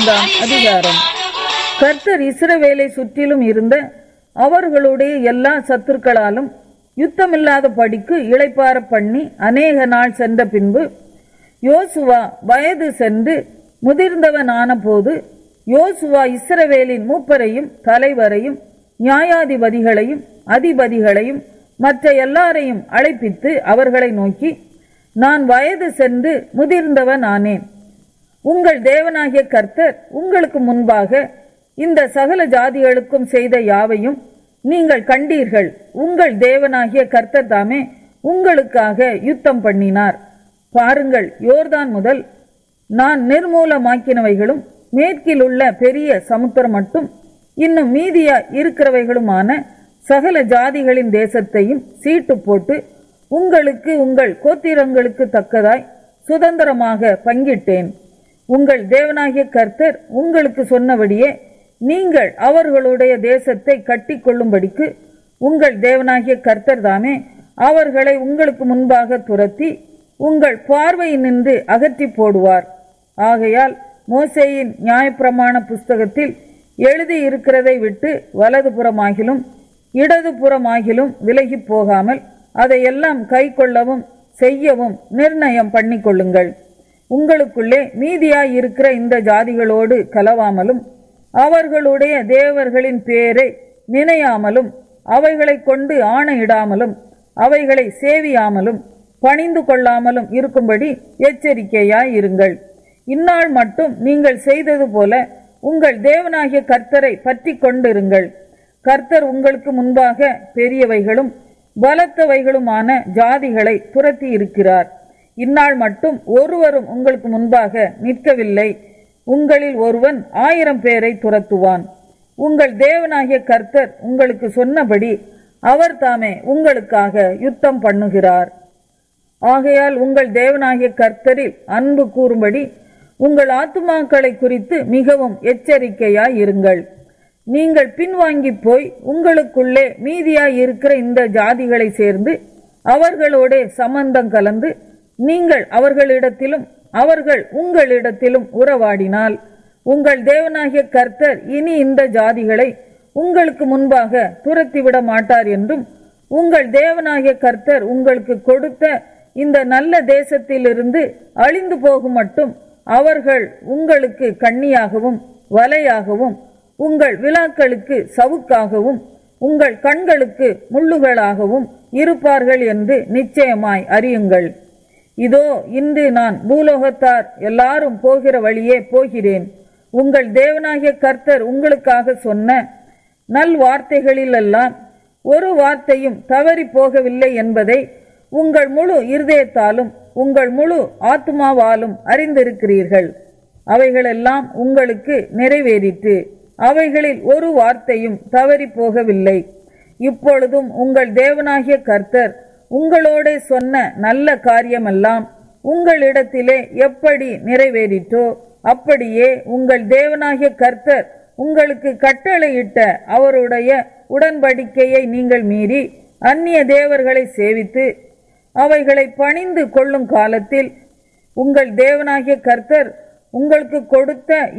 இருபதாம் அதிகாரம் கர்த்தர் இஸ்ரவேலை சுற்றிலும் இருந்த அவர்களுடைய எல்லா சத்துருக்களாலும் யுத்தமில்லாத படிக்கு இளைப்பார பண்ணி அநேக நாள் சென்ற பின்பு யோசுவா வயது சென்று முதிர்ந்தவனான போது யோசுவா இஸ்ரவேலின் மூப்பரையும் தலைவரையும் நியாயாதிபதிகளையும் அதிபதிகளையும் மற்ற எல்லாரையும் அழைப்பித்து அவர்களை நோக்கி நான் வயது சென்று முதிர்ந்தவன் ஆனேன் உங்கள் தேவனாகிய கர்த்தர் உங்களுக்கு முன்பாக இந்த சகல ஜாதிகளுக்கும் செய்த யாவையும் நீங்கள் கண்டீர்கள் உங்கள் தேவனாகிய கர்த்தர் தாமே உங்களுக்காக யுத்தம் பண்ணினார் பாருங்கள் யோர்தான் முதல் நான் நிர்மூலமாக்கினவைகளும் மேற்கில் உள்ள பெரிய சமுத்திரம் மட்டும் இன்னும் மீதியா இருக்கிறவைகளுமான சகல ஜாதிகளின் தேசத்தையும் சீட்டு போட்டு உங்களுக்கு உங்கள் கோத்திரங்களுக்கு தக்கதாய் சுதந்திரமாக பங்கிட்டேன் உங்கள் தேவனாகிய கர்த்தர் உங்களுக்கு சொன்னபடியே நீங்கள் அவர்களுடைய தேசத்தை கட்டிக்கொள்ளும்படிக்கு உங்கள் தேவனாகிய கர்த்தர் தாமே அவர்களை உங்களுக்கு முன்பாக துரத்தி உங்கள் பார்வையினின்று அகற்றி போடுவார் ஆகையால் மோசேயின் நியாயப்பிரமாண புஸ்தகத்தில் எழுதி இருக்கிறதை விட்டு வலதுபுறமாகிலும் இடதுபுறமாகிலும் விலகி போகாமல் அதையெல்லாம் கை கொள்ளவும் செய்யவும் நிர்ணயம் பண்ணிக்கொள்ளுங்கள் உங்களுக்குள்ளே மீதியாய் இருக்கிற இந்த ஜாதிகளோடு கலவாமலும் அவர்களுடைய தேவர்களின் பேரை நினையாமலும் அவைகளை கொண்டு ஆணையிடாமலும் அவைகளை சேவியாமலும் பணிந்து கொள்ளாமலும் இருக்கும்படி எச்சரிக்கையாய் இருங்கள் இந்நாள் மட்டும் நீங்கள் செய்தது போல உங்கள் தேவனாகிய கர்த்தரை பற்றி கொண்டிருங்கள் கர்த்தர் உங்களுக்கு முன்பாக பெரியவைகளும் பலத்தவைகளுமான ஜாதிகளை துரத்தி இருக்கிறார் இந்நாள் மட்டும் ஒருவரும் உங்களுக்கு முன்பாக நிற்கவில்லை உங்களில் ஒருவன் ஆயிரம் பேரை துரத்துவான் உங்கள் தேவனாகிய கர்த்தர் உங்களுக்கு சொன்னபடி அவர் தாமே உங்களுக்காக யுத்தம் பண்ணுகிறார் ஆகையால் உங்கள் தேவனாகிய கர்த்தரில் அன்பு கூறும்படி உங்கள் ஆத்துமாக்களை குறித்து மிகவும் எச்சரிக்கையாய் இருங்கள் நீங்கள் பின்வாங்கி போய் உங்களுக்குள்ளே மீதியாய் இருக்கிற இந்த ஜாதிகளை சேர்ந்து அவர்களோட சம்பந்தம் கலந்து நீங்கள் அவர்களிடத்திலும் அவர்கள் உங்களிடத்திலும் உறவாடினால் உங்கள் தேவனாகிய கர்த்தர் இனி இந்த ஜாதிகளை உங்களுக்கு முன்பாக துரத்திவிட மாட்டார் என்றும் உங்கள் தேவனாகிய கர்த்தர் உங்களுக்கு கொடுத்த இந்த நல்ல தேசத்திலிருந்து அழிந்து போகும் மட்டும் அவர்கள் உங்களுக்கு கண்ணியாகவும் வலையாகவும் உங்கள் விழாக்களுக்கு சவுக்காகவும் உங்கள் கண்களுக்கு முள்ளுகளாகவும் இருப்பார்கள் என்று நிச்சயமாய் அறியுங்கள் இதோ இன்று நான் பூலோகத்தார் எல்லாரும் போகிற வழியே போகிறேன் உங்கள் தேவனாகிய கர்த்தர் உங்களுக்காக சொன்ன நல் வார்த்தைகளிலெல்லாம் ஒரு வார்த்தையும் தவறி போகவில்லை என்பதை உங்கள் முழு இருதயத்தாலும் உங்கள் முழு ஆத்மாவாலும் அறிந்திருக்கிறீர்கள் அவைகளெல்லாம் உங்களுக்கு நிறைவேறிற்று அவைகளில் ஒரு வார்த்தையும் தவறி போகவில்லை இப்பொழுதும் உங்கள் தேவனாகிய கர்த்தர் உங்களோட சொன்ன நல்ல காரியமெல்லாம் உங்களிடத்திலே எப்படி நிறைவேறிற்றோ அப்படியே உங்கள் தேவனாகிய கர்த்தர் உங்களுக்கு கட்டளையிட்ட அவருடைய உடன்படிக்கையை நீங்கள் மீறி அந்நிய தேவர்களை சேவித்து அவைகளை பணிந்து கொள்ளும் காலத்தில் உங்கள் தேவனாகிய கர்த்தர் உங்களுக்கு கொடுத்த